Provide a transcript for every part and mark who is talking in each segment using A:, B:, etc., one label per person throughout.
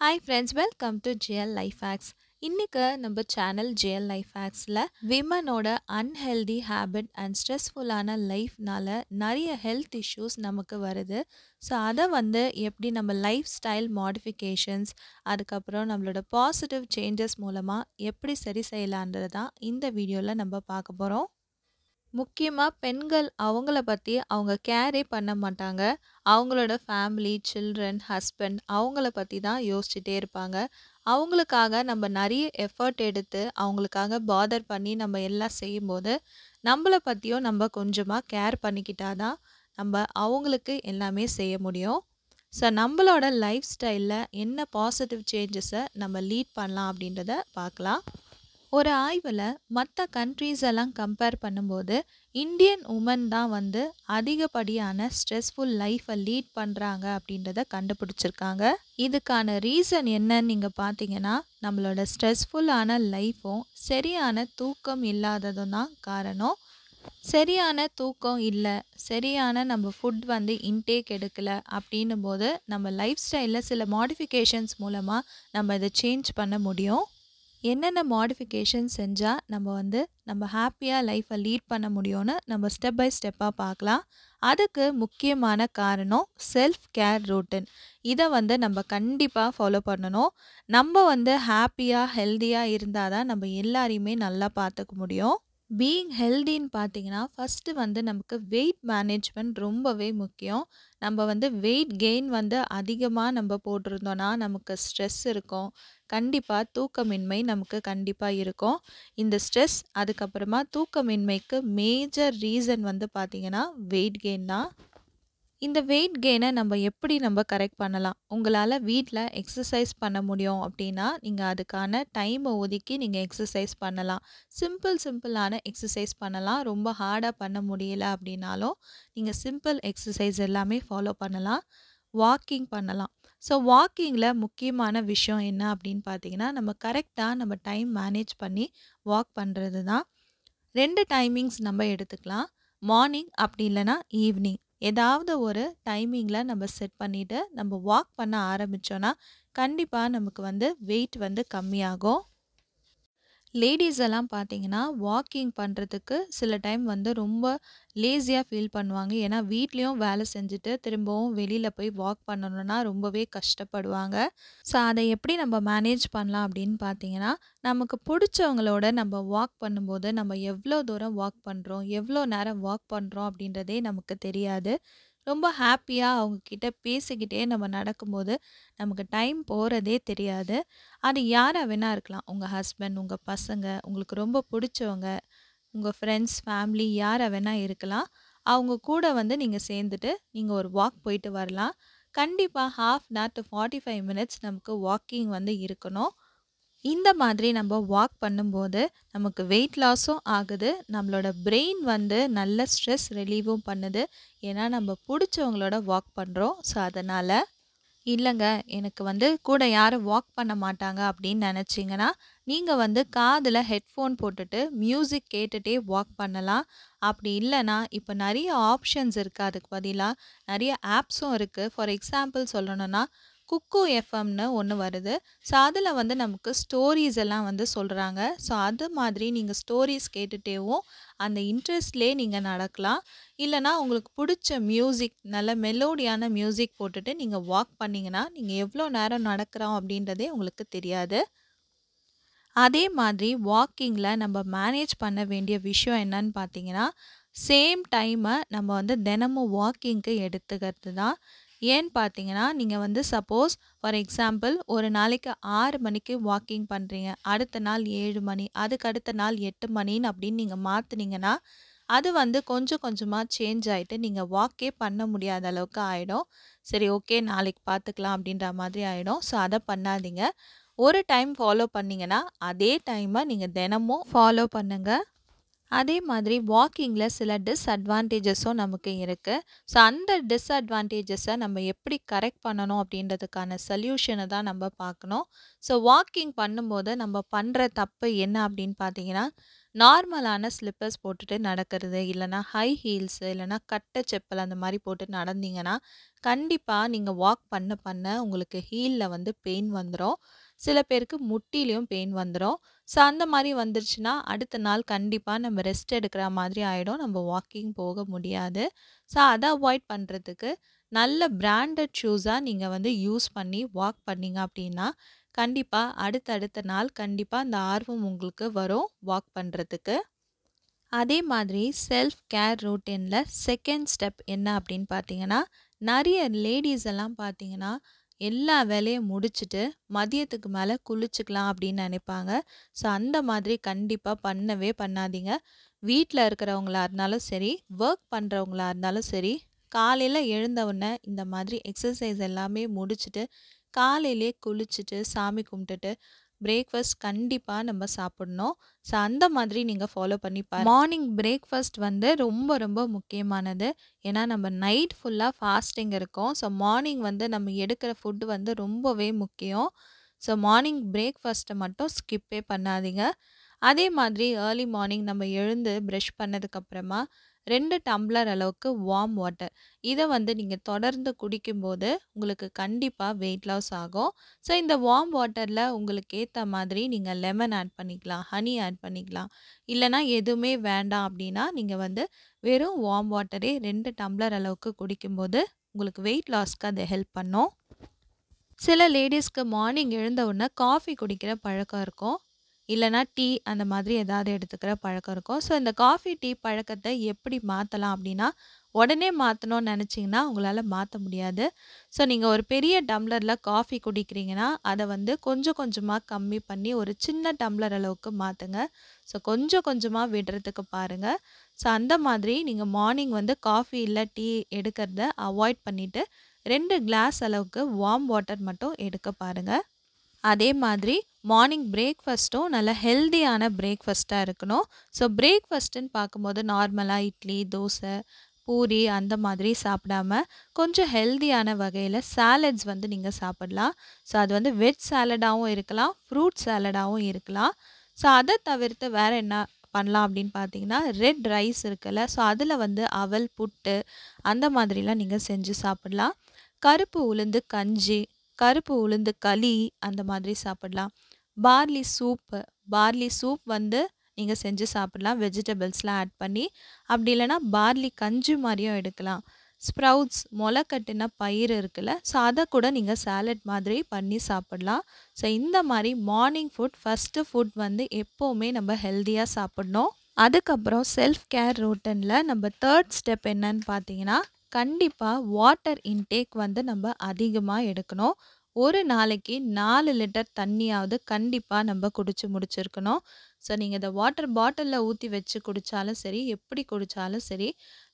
A: Hi friends welcome to GL life hacks இன்றைக்கி நம்ம channel GL life ஹேக்ஸில் விமனோட அன்ஹெல்தி ஹேபிட் அண்ட் ஸ்ட்ரெஸ்ஃபுல்லான லைஃப்னால நிறைய ஹெல்த் இஷ்யூஸ் நமக்கு வருது ஸோ அதை வந்து எப்படி நம்ம லைஃப் ஸ்டைல் மாடிஃபிகேஷன்ஸ் அதுக்கப்புறம் நம்மளோட பாசிட்டிவ் சேஞ்சஸ் மூலமாக எப்படி சரி செய்யலான்றது தான் இந்த வீடியோவில் நம்ம பார்க்க போகிறோம் முக்கியமாக பெண்கள் அவங்கள பற்றி அவங்க கேரே பண்ண மாட்டாங்க அவங்களோட ஃபேமிலி சில்ட்ரன் ஹஸ்பண்ட் அவங்கள பற்றி தான் யோசிச்சுட்டே இருப்பாங்க அவங்களுக்காக நம்ம நிறைய எஃபர்ட் எடுத்து அவங்களுக்காக பாதர் பண்ணி நம்ம எல்லாம் செய்யும்போது நம்மளை பற்றியும் நம்ம கொஞ்சமாக கேர் பண்ணிக்கிட்டாதான் நம்ம அவங்களுக்கு எல்லாமே செய்ய முடியும் ஸோ நம்மளோட லைஃப் ஸ்டைலில் என்ன பாசிட்டிவ் சேஞ்சஸை நம்ம லீட் பண்ணலாம் அப்படின்றத பார்க்கலாம் ஒரு ஆய்வில் மற்ற கண்ட்ரீஸ் எல்லாம் கம்பேர் பண்ணும்போது இந்தியன் உமன் தான் வந்து அதிகப்படியான ஸ்ட்ரெஸ்ஃபுல் லைஃப்பை லீட் பண்ணுறாங்க அப்படின்றத கண்டுபிடிச்சிருக்காங்க இதுக்கான ரீசன் என்னன்னு நீங்கள் பார்த்தீங்கன்னா நம்மளோட ஸ்ட்ரெஸ்ஃபுல்லான லைஃப்பும் சரியான தூக்கம் இல்லாததும் தான் காரணம் சரியான தூக்கம் இல்லை சரியான நம்ம ஃபுட் வந்து இன்டேக் எடுக்கலை அப்படின்னும் போது நம்ம லைஃப் ஸ்டைலில் சில மாடிஃபிகேஷன்ஸ் மூலமாக நம்ம இதை சேஞ்ச் பண்ண முடியும் என்னென்ன மாடிஃபிகேஷன் செஞ்சால் நம்ம வந்து நம்ம ஹாப்பியாக லைஃப்பை லீட் பண்ண முடியும்னு நம்ம ஸ்டெப் பை ஸ்டெப்பாக பார்க்கலாம் அதுக்கு முக்கியமான காரணம் செல்ஃப் கேர் ரூட்டின் இதை வந்து நம்ம கண்டிப்பாக ஃபாலோ பண்ணணும் நம்ம வந்து ஹாப்பியாக ஹெல்த்தியாக இருந்தால் தான் நம்ம எல்லாரையுமே நல்லா பார்த்துக்க முடியும் பீயிங் ஹெல்தின்னு பார்த்தீங்கன்னா ஃபஸ்ட்டு வந்து நமக்கு வெயிட் மேனேஜ்மெண்ட் ரொம்பவே முக்கியம் நம்ம வந்து வெயிட் கெயின் வந்து அதிகமாக நம்ம போட்டிருந்தோன்னா நமக்கு ஸ்ட்ரெஸ் இருக்கும் கண்டிப்பாக தூக்கமின்மை நமக்கு கண்டிப்பாக இருக்கும் இந்த ஸ்ட்ரெஸ் அதுக்கப்புறமா தூக்கமின்மைக்கு மேஜர் ரீசன் வந்து பார்த்திங்கன்னா வெயிட் கெயின் தான் இந்த வெயிட் கெயினை நம்ம எப்படி நம்ம கரெக்ட் பண்ணலாம் உங்களால் வீட்டில் எக்ஸசைஸ் பண்ண முடியும் அப்படின்னா நீங்கள் அதுக்கான டைமை ஒதுக்கி நீங்கள் எக்ஸசைஸ் பண்ணலாம் சிம்பிள் சிம்பிளான எக்ஸசைஸ் பண்ணலாம் ரொம்ப ஹார்டாக பண்ண முடியல அப்படின்னாலும் நீங்கள் சிம்பிள் எக்ஸசைஸ் எல்லாமே ஃபாலோ பண்ணலாம் வாக்கிங் பண்ணலாம் ஸோ வாக்கிங்கில் முக்கியமான விஷயம் என்ன அப்படின்னு பார்த்தீங்கன்னா நம்ம கரெக்டாக நம்ம டைம் மேனேஜ் பண்ணி வாக் பண்ணுறது தான் ரெண்டு டைமிங்ஸ் நம்ம எடுத்துக்கலாம் மார்னிங் அப்படி இல்லைன்னா ஈவினிங் ஏதாவது ஒரு டைமிங்கில் நம்ம செட் பண்ணிவிட்டு நம்ம வாக் பண்ண ஆரம்பித்தோன்னா கண்டிப்பாக நமக்கு வந்து வெயிட் வந்து கம்மியாகும் லேடிஸ் எல்லாம் பார்த்தீங்கன்னா வாக்கிங் பண்ணுறதுக்கு சில டைம் வந்து ரொம்ப லேசியாக ஃபீல் பண்ணுவாங்க ஏன்னா வீட்லேயும் வேலை செஞ்சுட்டு திரும்பவும் வெளியில் போய் வாக் பண்ணணுன்னா ரொம்பவே கஷ்டப்படுவாங்க ஸோ அதை எப்படி நம்ம மேனேஜ் பண்ணலாம் அப்படின்னு பார்த்தீங்கன்னா நமக்கு பிடிச்சவங்களோட நம்ம வாக் பண்ணும்போது நம்ம எவ்வளோ தூரம் வாக் பண்ணுறோம் எவ்வளோ நேரம் வாக் பண்ணுறோம் அப்படின்றதே நமக்கு தெரியாது ரொம்ப ஹாப்பியாக அவங்கக்கிட்ட பேசிக்கிட்டே நம்ம நடக்கும்போது நமக்கு டைம் போகிறதே தெரியாது அது யாராக வேணால் இருக்கலாம் உங்கள் ஹஸ்பண்ட் உங்கள் பசங்க உங்களுக்கு ரொம்ப பிடிச்சவங்க உங்கள் ஃப்ரெண்ட்ஸ் ஃபேமிலி யாராக வேணால் இருக்கலாம் அவங்க கூட வந்து நீங்கள் சேர்ந்துட்டு நீங்கள் ஒரு வாக் போயிட்டு வரலாம் கண்டிப்பாக half an hour to forty five minutes நமக்கு வாக்கிங் வந்து இருக்கணும் இந்த மாதிரி நம்ம வாக் பண்ணும்போது நமக்கு வெயிட் லாஸும் ஆகுது நம்மளோட பிரெயின் வந்து நல்ல ஸ்ட்ரெஸ் ரிலீவும் பண்ணுது ஏன்னா நம்ம பிடிச்சவங்களோட வாக் பண்ணுறோம் ஸோ அதனால் இல்லைங்க எனக்கு வந்து கூட யாரும் வாக் பண்ண மாட்டாங்க அப்படின்னு நினச்சிங்கன்னா நீங்கள் வந்து காதில் ஹெட்ஃபோன் போட்டுட்டு மியூசிக் கேட்டுகிட்டே வாக் பண்ணலாம் அப்படி இல்லைன்னா இப்போ நிறைய ஆப்ஷன்ஸ் இருக்குது அதுக்கு பதிலாக நிறைய ஆப்ஸும் இருக்குது ஃபார் எக்ஸாம்பிள் சொல்லணும்னா குக்கு எஃப்எம்னு ஒன்று வருது ஸோ அதில் வந்து நமக்கு ஸ்டோரிஸ் எல்லாம் வந்து சொல்கிறாங்க ஸோ அது மாதிரி நீங்கள் ஸ்டோரிஸ் கேட்டுகிட்டேவும் அந்த இன்ட்ரெஸ்ட்லேயே நீங்கள் நடக்கலாம் இல்லைனா உங்களுக்கு பிடிச்ச மியூசிக் நல்ல மெலோடியான மியூசிக் போட்டுட்டு நீங்கள் வாக் பண்ணிங்கன்னா நீங்கள் எவ்வளோ நேரம் நடக்கிறோம் அப்படின்றதே உங்களுக்கு தெரியாது அதே மாதிரி வாக்கிங்கில் நம்ம மேனேஜ் பண்ண வேண்டிய விஷயம் என்னன்னு பார்த்தீங்கன்னா சேம் டைமை நம்ம வந்து தினமும் வாக்கிங்க்கு எடுத்துக்கிறது தான் ஏன்னு பார்த்தீங்கன்னா நீங்கள் வந்து சப்போஸ் ஃபார் எக்ஸாம்பிள் ஒரு நாளைக்கு ஆறு மணிக்கு வாக்கிங் பண்ணுறீங்க அடுத்த நாள் ஏழு மணி அதுக்கு அடுத்த நாள் எட்டு மணின்னு அப்படின்னு நீங்கள் மாற்றுனீங்கன்னா அது வந்து கொஞ்சம் கொஞ்சமாக சேஞ்ச் ஆகிட்டு நீங்கள் வாக்கே பண்ண முடியாத அளவுக்கு ஆகிடும் சரி ஓகே நாளைக்கு பார்த்துக்கலாம் அப்படின்ற மாதிரி ஆகிடும் ஸோ அதை பண்ணாதீங்க ஒரு டைம் ஃபாலோ பண்ணிங்கன்னா அதே டைமை நீங்கள் தினமும் ஃபாலோ பண்ணுங்கள் அதே மாதிரி வாக்கிங்கில் சில டிஸ்அட்வான்டேஜஸும் நமக்கு இருக்குது ஸோ அந்த டிஸ்அட்வான்டேஜஸை நம்ம எப்படி கரெக்ட் பண்ணணும் அப்படின்றதுக்கான சொல்யூஷனை தான் நம்ம பார்க்கணும் ஸோ வாக்கிங் பண்ணும்போது நம்ம பண்ணுற தப்பு என்ன அப்படின்னு பார்த்தீங்கன்னா நார்மலான ஸ்லிப்பர்ஸ் போட்டுட்டு நடக்கிறது, இல்லன்னா ஹை ஹீல்ஸ் இல்லன்னா கட்டை செப்பல் அந்த மாரி போட்டு நடந்தீங்கன்னா, கண்டிப்பா நீங்க வாக் பண்ண பண்ண உங்களுக்கு ஹீல்ல வந்து பெயின் வந்துரும். சில பேருக்கு முட்டிலயும் பெயின் வந்துரும். ஸோ அந்த மாரி வந்துருச்சுன்னா, அடுத்த நாள் கண்டிப்பா நம்ம ரெஸ்ட் எடுக்கிற மாதிரி ஆயிடும். நம்ம வாக்கிங் போக முடியாது. ஸோ அத அவாய்ட் பண்றதுக்கு நல்ல பிராண்டட் ஷூஸா நீங்க வந்து யூஸ் பண்ணி வாக் பண்ணீங்க அப்டின்னா, கண்டிப்பா அடுத்த அடுத்த நாள் கண்டிப்பா அந்த ஆர்வம் உங்களுக்கு வரும் வாக் பண்றதுக்கு. அதே மாதிரி செல்ஃப் கேர் ரொட்டீன்ல செகண்ட் ஸ்டெப் என்ன அப்டின்னு பார்த்தீங்கன்னா, நெறைய லேடீஸ் எல்லாம் பார்த்தீங்கன்னா, எல்லா வேலையும் முடிச்சுட்டு மதியத்துக்கு மேல குளிச்சுக்கலாம் அப்டின்னு நெனைப்பாங்க. ஸோ அந்த மாதிரி கண்டிப்பா பண்ணவே பண்ணாதீங்க. வீட்ல இருக்கிறவங்களா இருந்தாலும் சரி, வொர்க் பண்றவங்களா இருந்தாலும் சரி, காலையில எழுந்த உடனே இந்த மாதிரி எக்ஸர்சைஸ் எல்லாமே முடிச்சுட்டு, காலையிலேயே குளிச்சுட்டு, சாமி கும்பிட்டுட்டு, பிரேக்ஃபாஸ்ட் கண்டிப்பா நம்ம சாப்பிடணும். ஸோ அந்த மாதிரி நீங்க ஃபாலோ பண்ணி பாருங்க. மார்னிங் பிரேக்ஃபாஸ்ட் வந்து ரொம்ப ரொம்ப முக்கியமானது. ஏன்னா நம்ம நைட் ஃபுல்லா ஃபாஸ்டிங் இருக்கோம். ஸோ மார்னிங் வந்து நம்ம எடுக்கிற ஃபுட் வந்து ரொம்பவே முக்கியம். ஸோ மார்னிங் பிரேக்ஃபாஸ்ட்ட மட்டும் ஸ்கிப்பே பண்ணாதீங்க. அதே மாதிரி ஏர்லி மார்னிங் நம்ம எழுந்து பிரஷ் பண்ணதுக்கப்புறமா 2 டம்ளர் அளவுக்கு வார்ம் வாட்டர். இத வந்து நீங்க தொடர்ந்து குடிக்கும்போது, உங்களுக்கு கண்டிப்பா வெயிட் லாஸ் ஆகும். ஸோ இந்த வார்ம் வாட்டர்ல உங்களுக்கு ஏத்த மாதிரி நீங்க லெமன் ஆட் பண்ணிக்கலாம், ஹனி ஆட் பண்ணிக்கலாம். இல்லன்னா எதுவுமே வேண்டாம் அப்டின்னா, நீங்க வந்து வெறும் வார்ம் வாட்டரே 2 டம்ளர் அளவுக்கு குடிக்கும்போது, உங்களுக்கு வெயிட் லாஸ்க்கு அது ஹெல்ப் பண்ணும். சில லேடீஸ்க்கு மார்னிங் எழுந்த உடனே காஃபி குடிக்கிற பழக்கம் இருக்கும். இல்லன்னா டீ அந்த மாதிரி ஏதாவது எடுத்துக்கிற பழக்கம் இருக்கும். ஸோ இந்த காஃபி, டீ பழக்கத்த எப்படி மாத்தலாம் அப்டின்னா, உடனே மாத்தணும்னு நெனச்சீங்கன்னா, உங்களால மாத்த முடியாது. ஸோ நீங்க ஒரு பெரிய டம்ளர்ல காஃபி குடிக்கிறீங்கன்னா, அத வந்து கொஞ்சம் கொஞ்சமா கம்மி பண்ணி ஒரு சின்ன டம்ளர் அளவுக்கு மாத்துங்க. ஸோ கொஞ்சம் கொஞ்சமா விடுறதுக்கு பாருங்க. ஸோ அந்த மாதிரி நீங்க மார்னிங் வந்து காஃபி இல்ல டீ எடுக்கிறத அவாய்ட் பண்ணிட்டு, 2 கிளாஸ் அளவுக்கு வார்ம் வாட்டர் மட்டும் எடுக்க பாருங்க. அதே மாதிரி மார்னிங் பிரேக்ஃபாஸ்ட்டும் நல்ல ஹெல்தியான பிரேக்ஃபாஸ்ட்டா இருக்கணும். ஸோ பிரேக்ஃபாஸ்ட்டுன்னு பார்க்கும்போது நார்மலா இட்லி, தோசை, பூரி அந்த மாதிரி சாப்பிடாம, கொஞ்சம் ஹெல்தியான வகையில சாலட்ஸ் வந்து நீங்க சாப்பிடலாம். ஸோ அது வந்து வெஜ் சாலடாவும் இருக்கலாம், ஃப்ரூட் சாலடாவும் இருக்கலாம். ஸோ அத தவிர்த்து வேற என்ன பண்ணலாம் அப்டின்னு பார்த்தீங்கன்னா, ரெட் ரைஸ் இருக்குல்ல, ஸோ அதுல வந்து அவல், புட்டு அந்த மாதிரிலாம் நீங்க செஞ்சு சாப்பிடலாம். கருப்பு உளுந்து கஞ்சி, கருப்பு உளுந்து களி அந்த மாதிரி சாப்பிடலாம். பார்லி சூப்பு, பார்லி சூப் வந்து நீங்க செஞ்சு சாப்பிடலாம். வெஜிடபிள்ஸ்லாம் ஆட் பண்ணி. அப்டி இல்லன்னா பார்லி கஞ்சி மாரியும் எடுக்கலாம். ஸ்ப்ரவுட்ஸ் மொள கட்டின பயிறு இருக்குல்ல, ஸோ அத கூட நீங்க சாலட் மாதிரி பண்ணி சாப்பிடலாம். ஸோ இந்த மாரி மார்னிங் ஃபுட் ஃபர்ஸ்ட்டு ஃபுட் வந்து எப்பவுமே நம்ம ஹெல்தியா சாப்பிடணும். அதுக்கப்புறம் செல்ஃப் கேர் ரொட்டீன்ல நம்ம 3 ஸ்டெப் என்னன்னு பார்த்தீங்கன்னா, கண்டிப்பா வாட்டர் இன்டேக் வந்து நம்ம அதிகமா எடுக்கணும். ஒரு நாளைக்கு 4 லிட்டர் தண்ணியாவது கண்டிப்பா நம்ம குடிச்சு முடிச்சிருக்கணும். ஸோ நீங்க இத வாட்டர் பாட்டில்ல ஊத்தி வச்சு குடிச்சாலும் சரி, எப்படி குடிச்சாலும் சரி,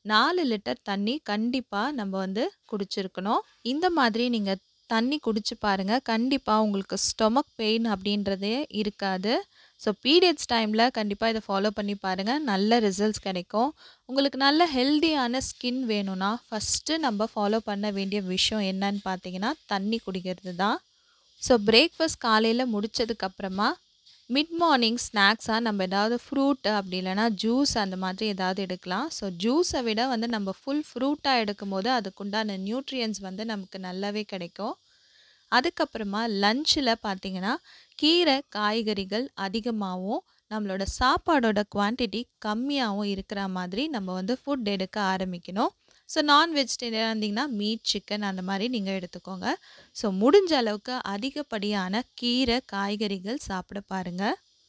A: 4 லிட்டர் தண்ணி கண்டிப்பா நம்ம வந்து குடிச்சிருக்கணும். இந்த மாதிரி நீங்க தண்ணி குடிச்சு பாருங்க. கண்டிப்பா உங்களுக்கு ஸ்டொமக் பெயின் அப்டின்றதே இருக்காது. ஸோ பீரியட்ஸ் டைம்ல கண்டிப்பா இத ஃபாலோ பண்ணி பாருங்க. நல்ல ரிசல்ட்ஸ் கிடைக்கும். உங்களுக்கு நல்ல ஹெல்தியான ஸ்கின் வேணும்னா, ஃபர்ஸ்ட்டு நம்ம ஃபாலோ பண்ண வேண்டிய விஷயம் என்னன்னு பார்த்தீங்கன்னா, தண்ணி குடிக்கிறது தான். ஸோ பிரேக்ஃபாஸ்ட் காலையில முடிச்சதுக்கப்புறமா, மிட் மார்னிங் ஸ்நாக்ஸா நம்ம ஏதாவது ஃப்ரூட் அப்டி இல்லன்னா ஜூஸ் அந்த மாதிரி ஏதாவது எடுக்கலாம். ஸோ ஜூஸ விட வந்து நம்ம ஃபுல் ஃப்ரூட்டா எடுக்கும்போது, அதுக்குண்டான நியூட்ரியன்ட்ஸ் வந்து நமக்கு நல்லாவே கிடைக்கும். அதுக்கப்புறமா லஞ்ச்ல பார்த்தீங்கன்னா, கீரை, காய்கறிகள் அதிகமாவும், நம்மளோட சாப்பாடோட குவான்டிட்டி கம்மியாவும் இருக்கிற மாதிரி நம்ம வந்து ஃபுட் எடுக்க ஆரம்பிக்கணும். ஸோ நான் வெஜிடேரியனா இருந்தீங்கன்னா, மீட், சிக்கன் அந்த மாரி நீங்க எடுத்துக்கோங்க. ஸோ முடிஞ்ச அளவுக்கு அதிகப்படியான கீரை, காய்கறிகள் சாப்பிட பாருங்க.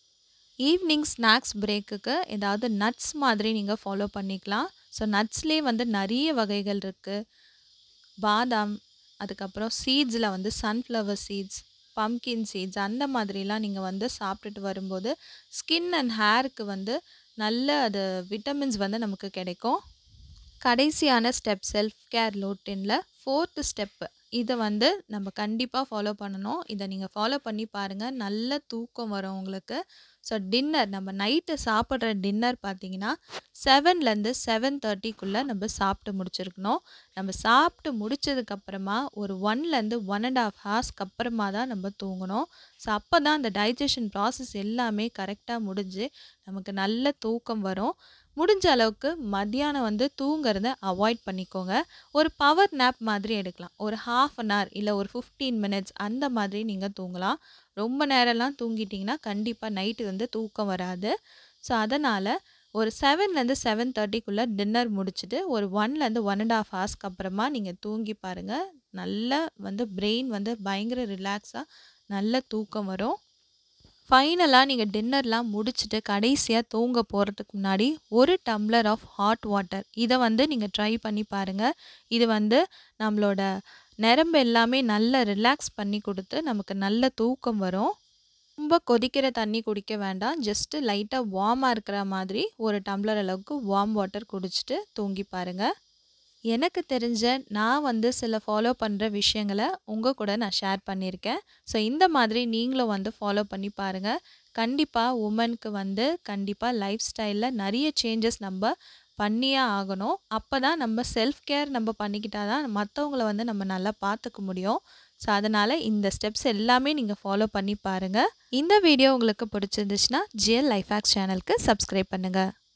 A: ஈவ்னிங் ஸ்நாக்ஸ் பிரேக்குக்கு ஏதாவது நட்ஸ் மாதிரி நீங்க ஃபாலோ பண்ணிக்கலாம். ஸோ நட்ஸ்லயே வந்து நெறைய வகைகள் இருக்கு. பாதாம், அதுக்கப்புறம் சீட்ஸ்ல வந்து சன்ஃப்ளவர் சீட்ஸ், பம்ப்கின் சீட்ஸ் அந்த மாதிரிலாம் நீங்க வந்து சாப்பிட்டுட்டு வரும்போது, ஸ்கின் அண்ட் ஹேருக்கு வந்து நல்ல அது விட்டமின்ஸ் வந்து நமக்கு கிடைக்கும். கடைசியான ஸ்டெப் செல்ஃப் கேர் ரொட்டீன்ல 4த் ஸ்டெப் இத வந்து நம்ம கண்டிப்பா ஃபாலோ பண்ணணும். இத நீங்க ஃபாலோ பண்ணி பாருங்க. நல்ல தூக்கம் வரும் உங்களுக்கு. ஸோ டின்னர் நம்ம நைட்டு சாப்பிட்ற டின்னர் பார்த்தீங்கன்னா செவன்லேருந்து செவன் தேர்ட்டிக்குள்ளே நம்ம சாப்பிட்டு முடிச்சிருக்கணும் நம்ம சாப்பிட்டு முடிச்சதுக்கப்புறமா ஒரு ஒன்லேருந்து ஒன் அண்ட் ஆஃப் ஹார்ஸ்க்கு அப்புறமா தான் நம்ம தூங்கணும் ஸோ அப்போ தான் அந்த டைஜஷன் ப்ராசஸ் எல்லாமே கரெக்டாக முடிஞ்சு நமக்கு நல்ல தூக்கம் வரும் முடிஞ்ச அளவுக்கு மத்தியானம் வந்து தூங்குறத அவாய்ட் பண்ணிக்கோங்க ஒரு பவர் நேப் மாதிரி எடுக்கலாம் ஒரு ஹாஃப் அன் ஹவர் இல்லை ஒரு ஃபிஃப்டீன் மினிட்ஸ் அந்த மாதிரி நீங்கள் தூங்கலாம் ரொம்ப நேரம்லாம் தூங்கிட்டிங்கன்னா கண்டிப்பாக நைட்டு வந்து தூக்கம் வராது ஸோ அதனால் ஒரு செவன்லேருந்து செவன் தேர்ட்டிக்குள்ளே டின்னர் முடிச்சுட்டு ஒரு ஒன்லேருந்து ஒன் அண்ட் ஆஃப் ஹவர்ஸ்க்கு அப்புறமா நீங்கள் தூங்கி பாருங்கள் நல்லா வந்து பிரெயின் வந்து பயங்கர ரிலாக்ஸாக நல்ல தூக்கம் வரும் ஃபைனலாக நீங்கள் டின்னர்லாம் முடிச்சுட்டு கடைசியாக தூங்க போகிறதுக்கு முன்னாடி ஒரு டம்ளர் ஆஃப் ஹாட் வாட்டர் இதை வந்து நீங்கள் ட்ரை பண்ணி பாருங்கள் இது வந்து நம்மளோட நரம்பு எல்லாமே நல்லா ரிலாக்ஸ் பண்ணி கொடுத்து நமக்கு நல்ல தூக்கம் வரும் ரொம்ப கொதிக்கிற தண்ணி குடிக்க வேண்டாம் ஜஸ்ட்டு லைட்டாக வார்மாக இருக்கிற மாதிரி ஒரு டம்ளர் அளவுக்கு வார்ம் வாட்டர் குடிச்சிட்டு தூங்கி பாருங்கள் எனக்கு தெரிஞ்ச நான் வந்து சில ஃபாலோ பண்ணுற விஷயங்களை உங்கள் கூட நான் ஷேர் பண்ணியிருக்கேன் ஸோ இந்த மாதிரி நீங்களும் வந்து ஃபாலோ பண்ணி பாருங்கள் கண்டிப்பாக உமனுக்கு வந்து கண்டிப்பாக லைஃப் ஸ்டைலில் நிறைய சேஞ்சஸ் நம்ம பண்ணியே ஆகணும் அப்போ தான் நம்ம செல்ஃப் கேர் நம்ம பண்ணிக்கிட்டா தான் மற்றவங்கள வந்து நம்ம நல்லா பார்த்துக்க முடியும் ஸோ அதனால் இந்த ஸ்டெப்ஸ் எல்லாமே நீங்கள் ஃபாலோ பண்ணி பாருங்கள் இந்த வீடியோ உங்களுக்கு பிடிச்சிருந்துச்சுன்னா ஜிஎல் லைஃப் ஹேக்ஸ் சேனலுக்கு சப்ஸ்கிரைப் பண்ணுங்கள்